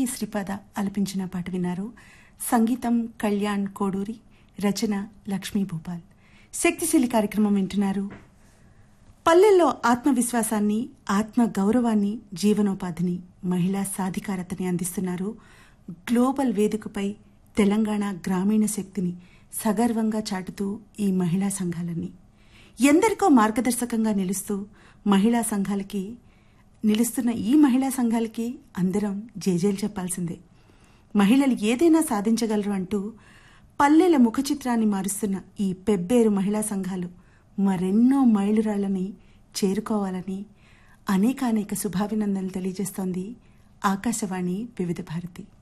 సాయి శ్రీపాద ఆలపించిన పాట విన్నారు సంగీతం కళ్యాణ్ కోడూరి రచన లక్ష్మీ భూపాల్ శక్తిశీలి కార్యక్రమం వింటున్నారు పల్లెల్లో ఆత్మవిశ్వాసాన్ని ఆత్మ గౌరవాన్ని జీవనోపాధిని మహిళా సాధికారతని అందిస్తున్నారు గ్లోబల్ వేదికపై తెలంగాణ గ్రామీణ శక్తిని సగర్వంగా చాటుతూ ఈ మహిళా సంఘాలన్నీ ఎందరికో మార్గదర్శకంగా నిలుస్తూ మహిళా సంఘాలకి నిలుస్తున్న ఈ మహిళా సంఘాలకి అందరం జేజేలు చెప్పాల్సిందే మహిళలు ఏదైనా సాధించగలరు అంటూ పల్లెల ముఖ చిత్రాన్ని మారుస్తున్న ఈ పెబ్బేరు మహిళా సంఘాలు మరెన్నో మైలురాళ్లని చేరుకోవాలని అనేకానేక శుభాభినందనలు తెలియజేస్తోంది ఆకాశవాణి వివిధ భారతి